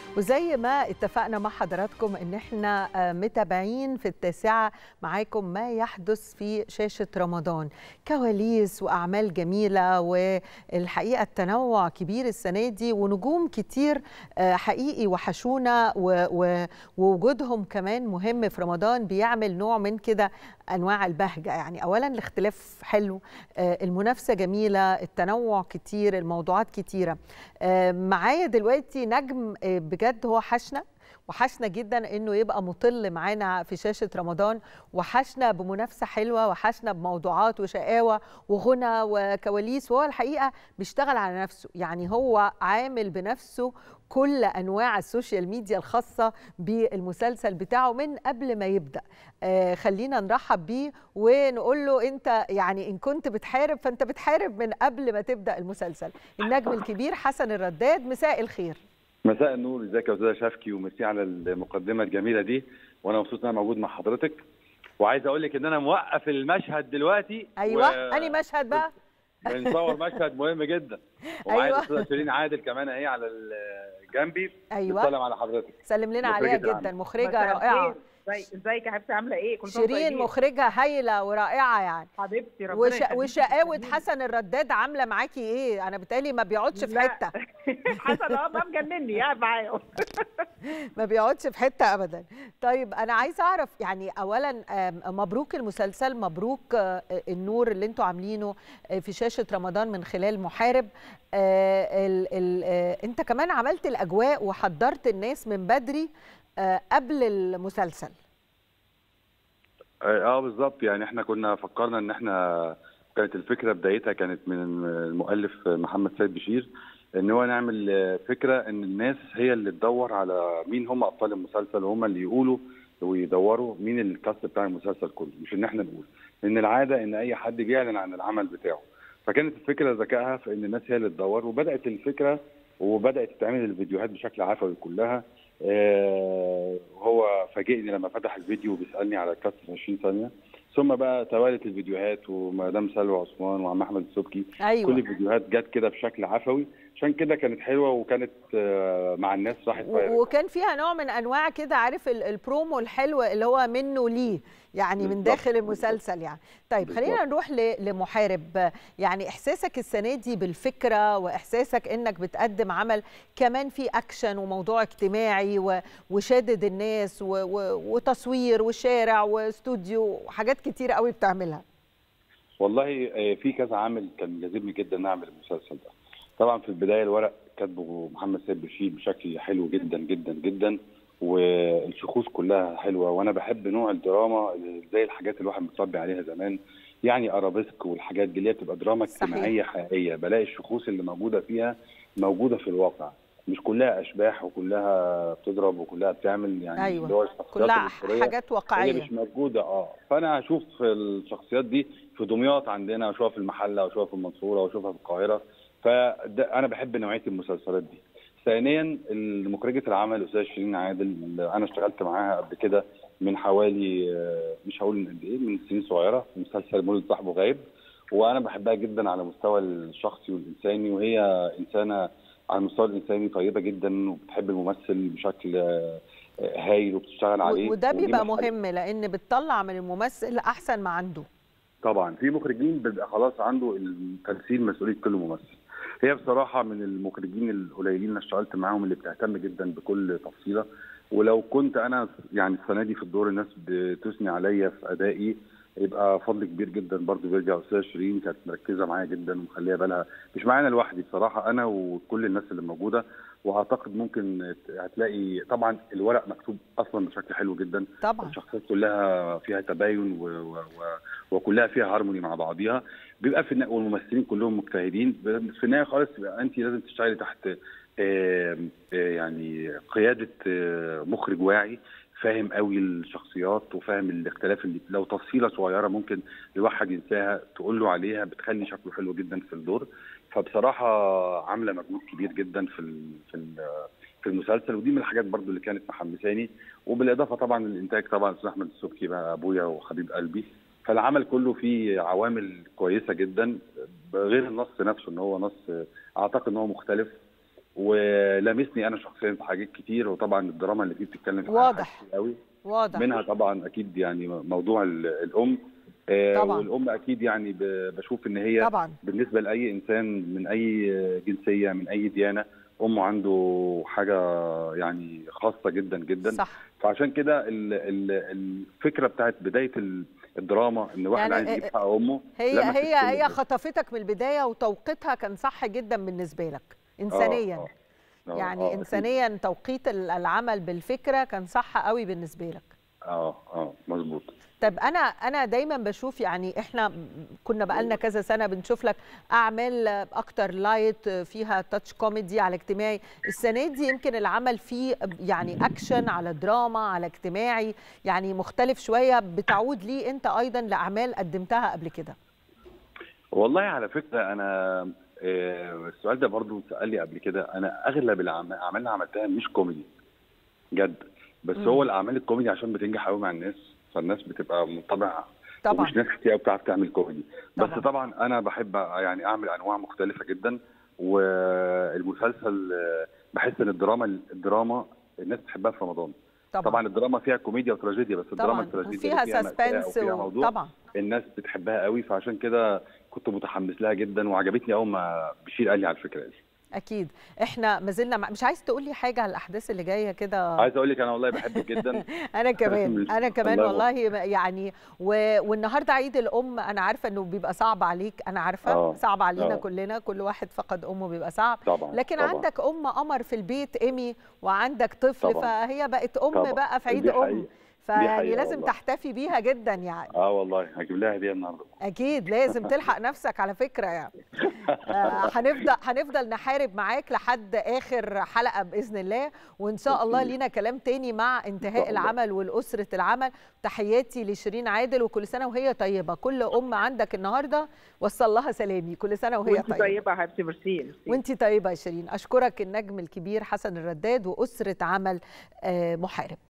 وزي ما اتفقنا مع حضراتكم ان احنا متابعين في التاسعة معاكم ما يحدث في شاشة رمضان كواليس وأعمال جميلة والحقيقة التنوع كبير السنة دي ونجوم كتير حقيقي وحشونا ووجودهم كمان مهم في رمضان بيعمل نوع من كده أنواع البهجة يعني أولا الاختلاف حلو المنافسة جميلة التنوع كتير الموضوعات كتيرة معايا دلوقتي نجم بجد هو حشنا وحشنا جدا انه يبقى مطل معانا في شاشه رمضان وحشنا بمنافسه حلوه وحشنا بموضوعات وشقاوه وغنى وكواليس وهو الحقيقه بيشتغل على نفسه يعني هو عامل بنفسه كل انواع السوشيال ميديا الخاصه بالمسلسل بتاعه من قبل ما يبدا آه خلينا نرحب بيه ونقول له انت يعني ان كنت بتحارب فانت بتحارب من قبل ما تبدا المسلسل النجم الكبير حسن الرداد مساء الخير مساء النور ازيك يا استاذه شافكي وميرسي على المقدمه الجميله دي وانا مبسوط ان انا موجود مع حضرتك وعايز اقول لك ان انا موقف المشهد دلوقتي ايوه و... اني مشهد بقى بنصور مشهد مهم جدا ومعايا أيوة. الاستاذه شيرين عادل كمان اهي على جنبي ايوه بتسلم على حضرتك سلم لنا عليها جدا مخرجه رائعه ازيك يا حبيبتي عامله ايه كل شيرين مخرجه هايله ورائعه يعني حبيبتي ربنا وش... وشقاوه حسن الرداد عامله معاكي ايه انا بتقالي ما بيقعدش في حته حسن اه ما مجنني قاعد معايا ما بيقعدش في حته ابدا طيب انا عايزه اعرف يعني اولا مبروك المسلسل مبروك النور اللي انتوا عاملينه في شاشه رمضان من خلال محارب ال... ال... انت كمان عملت الاجواء وحضرت الناس من بدري قبل المسلسل اه بالظبط يعني احنا كنا فكرنا ان احنا كانت الفكره بدايتها كانت من المؤلف محمد سيد بشير ان هو نعمل فكره ان الناس هي اللي تدور على مين هم ابطال المسلسل وهم اللي يقولوا ويدوروا مين الكاست بتاع المسلسل كله مش ان احنا نقول لان العاده ان اي حد بيعلن عن العمل بتاعه فكانت الفكره ذكائها في ان الناس هي اللي تدور وبدات الفكره وبدات تتعمل الفيديوهات بشكل عفوي كلها آه هو فاجئني لما فتح الفيديو وبيسالني على الكاست في 20 ثانيه ثم بقى توالت الفيديوهات ومدام سلوى عثمان وعم احمد السبكي أيوة. كل الفيديوهات جت كده بشكل عفوي عشان كده كانت حلوه وكانت آه مع الناس راحت وكان فيها نوع من انواع كده عارف البرومو الحلو اللي هو منه ليه يعني من داخل المسلسل يعني طيب خلينا نروح لمحارب يعني احساسك السنه دي بالفكره واحساسك انك بتقدم عمل كمان فيه اكشن وموضوع اجتماعي وشادد الناس وتصوير وشارع واستوديو وحاجات كتير قوي بتعملها والله في كذا عامل كان جاذبني جدا نعمل المسلسل ده طبعا في البدايه الورق كاتبه محمد سيد بشير بشكل حلو جدا جدا جدا والشخوص كلها حلوه وانا بحب نوع الدراما زي الحاجات اللي الواحد متربي عليها زمان يعني ارابيسك والحاجات دي اللي هي بتبقى دراما اجتماعيه حقيقيه بلاقي الشخوص اللي موجوده فيها موجوده في الواقع مش كلها اشباح وكلها بتضرب وكلها بتعمل يعني أيوة. اللي هو كلها حاجات واقعيه هي مش موجوده اه فانا هشوف الشخصيات دي في دمياط عندنا اشوفها في المحله واشوفها في المنصوره واشوفها في القاهره فانا بحب نوعيه المسلسلات دي ثانيا مخرجه العمل الاستاذه شيرين عادل انا اشتغلت معاها قبل كده من حوالي مش هقول من قد ايه من سنين صغيره في مسلسل مولد صاحبه غايب وانا بحبها جدا على المستوى الشخصي والانساني وهي انسانه على المستوى الانساني طيبه جدا وبتحب الممثل بشكل هايل وبتشتغل عليه وده بيبقى مهم لان بتطلع من الممثل احسن ما عنده طبعا في مخرجين بيبقى خلاص عنده التمثيل مسؤوليه كل ممثل هي بصراحه من المخرجين القليلين اللي اشتغلت معاهم اللي بتهتم جدا بكل تفصيله ولو كنت انا يعني السنه دي في الدور الناس بتثني عليا في ادائي يبقى فضل كبير جدا برضه بيرجع استاذه شيرين كانت مركزه معايا جدا ومخليه بالها مش معانا لوحدي بصراحه انا وكل الناس اللي موجوده واعتقد ممكن هتلاقي طبعا الورق مكتوب اصلا بشكل حلو جدا طبعا الشخصيات كلها فيها تباين و... و... و... وكلها فيها هارموني مع بعضيها بيبقى في النهايه والممثلين كلهم مجتهدين في النهايه خالص تبقى انت لازم تشتغلي تحت آآ آآ يعني قياده مخرج واعي فاهم قوي الشخصيات وفاهم الاختلاف اللي لو تفصيله صغيره ممكن الواحد ينساها تقول له عليها بتخلي شكله حلو جدا في الدور فبصراحه عامله مجهود كبير جدا في ال في ال في المسلسل ودي من الحاجات برضو اللي كانت محمساني وبالاضافه طبعا للانتاج طبعا استاذ احمد السبكي بقى ابويا وحبيب قلبي فالعمل كله فيه عوامل كويسه جدا غير النص نفسه ان هو نص اعتقد ان هو مختلف ولامسني انا شخصيا في حاجات كتير وطبعا الدراما اللي فيه بتتكلم في واضح. حاجات كتير قوي واضح منها طبعا اكيد يعني موضوع ال- الام آه، طبعاً. والام اكيد يعني ب- بشوف ان هي طبعا بالنسبه لاي انسان من اي جنسيه من اي ديانه امه عنده حاجه يعني خاصه جدا جدا صح فعشان كده ال- ال- الفكره بتاعت بدايه ال- الدراما ان واحد يعني عايز يجيب حق امه هي لمست هي كل هي ده. خطفتك من البدايه وتوقيتها كان صح جدا بالنسبه لك آه، انسانيا آه. آه، يعني آه، أكيد. انسانيا توقيت ال- العمل بالفكره كان صح قوي بالنسبه لك اه اه مظبوط طب انا انا دايما بشوف يعني احنا كنا بقالنا كذا سنه بنشوف لك اعمال اكتر لايت فيها تاتش كوميدي على اجتماعي السنه دي يمكن العمل فيه يعني اكشن على دراما على اجتماعي يعني مختلف شويه بتعود ليه انت ايضا لاعمال قدمتها قبل كده والله على فكره انا آه، السؤال ده برضو سأل لي قبل كده انا اغلب الأعم- الاعمال اللي عملتها مش كوميدي جد بس مم. هو الاعمال الكوميدي عشان بتنجح قوي مع الناس فالناس بتبقى منطبعه طبعا ومش ناس كتير قوي بتعرف تعمل كوميدي طبعاً. بس طبعا انا بحب يعني اعمل انواع مختلفه جدا والمسلسل آه، بحس ان الدراما الدراما الناس بتحبها في رمضان طبعا طبعا الدراما فيها كوميديا وتراجيديا بس الدراما طبعا التراجيديا وفيها اللي فيها مأساة سسبنس وفيها موضوع طبعا الناس بتحبها قوي فعشان كده كنت متحمس لها جدا وعجبتني اول ما بشير قال لي على الفكره دي اكيد احنا ما زلنا مع... مش عايز تقول لي حاجه على الاحداث اللي جايه كده عايز اقول لك انا والله بحبك جدا انا كمان انا كمان الله والله يعني و... والنهارده عيد الام انا عارفه انه بيبقى صعب عليك انا عارفه آه، صعب علينا آه. كلنا كل واحد فقد امه بيبقى صعب طبعا لكن طبعا. عندك ام قمر في البيت ايمي وعندك طفل طبعاً. فهي بقت ام طبعاً. بقى في عيد دي ام حقيقة. فيعني حقيقة لازم والله. تحتفي بيها جدا يعني اه والله هجيب لها هديه النهارده اكيد لازم تلحق نفسك على فكره يعني آه، هنفضل هنفضل نحارب معاك لحد اخر حلقه باذن الله وان شاء الله أكيد. لينا كلام تاني مع انتهاء الله. العمل والاسره العمل تحياتي لشيرين عادل وكل سنه وهي طيبه كل ام عندك النهارده وصل لها سلامي كل سنه وهي وانت طيبه طيبه يا حبيبتي ميرسي ميرسي. وانت طيبه يا شيرين اشكرك النجم الكبير حسن الرداد واسره عمل آه، محارب